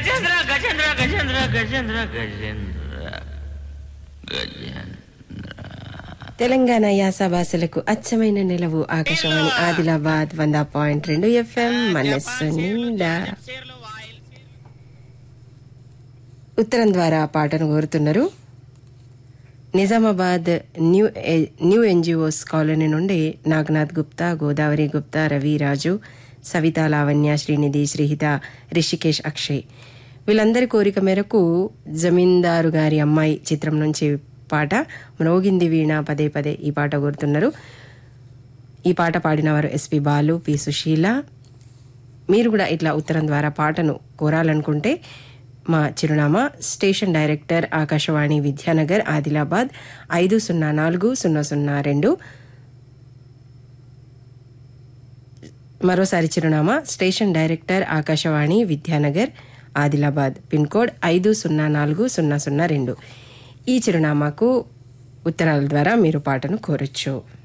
గజేంద్ర గజేంద్ర గజేంద్ర గజేంద్ర గజేంద్ర గజేంద్ర తెలంగాణ యాస భాషలకు అచ్చమైన నిలవు ఆకాశవాణి ఆదిలాబాద్ వంద పాయింట్ రెండు ఎఫ్ఎం మనస్సు నిండా ఉత్తరం ద్వారా పాటను కోరుతున్నారు నిజామాబాద్ న్యూ ఎ- న్యూ ఎన్జిఓస్ కాలనీ నుండి నాగనాథ్ గుప్తా గోదావరి గుప్తా రవి రాజు సవిత లావణ్య శ్రీనిధి శ్రీహిత రిషికేష్ అక్షయ్ వీళ్ళందరి కోరిక మేరకు జమీందారు గారి అమ్మాయి చిత్రం నుంచి పాట మ్రోగింది వీణ పదే పదే ఈ పాట కోరుతున్నారు ఈ పాట పాడినవారు ఎస్పి బాలు పి సుశీల మీరు కూడా ఇట్లా ఉత్తరం ద్వారా పాటను కోరాలనుకుంటే మా చిరునామా స్టేషన్ డైరెక్టర్ ఆకాశవాణి విద్యానగర్ ఆదిలాబాద్ ఐదు సున్నా నాలుగు సున్నా సున్నా రెండు మరోసారి చిరునామా station director Akashvani Vidyanagar Adilabad pin code ఐదు సున్నా నాలుగు సున్నా సున్నా రెండు ఈ చిరునామాకు ఉత్తరాల ద్వారా మీరు పాటను కోరొచ్చు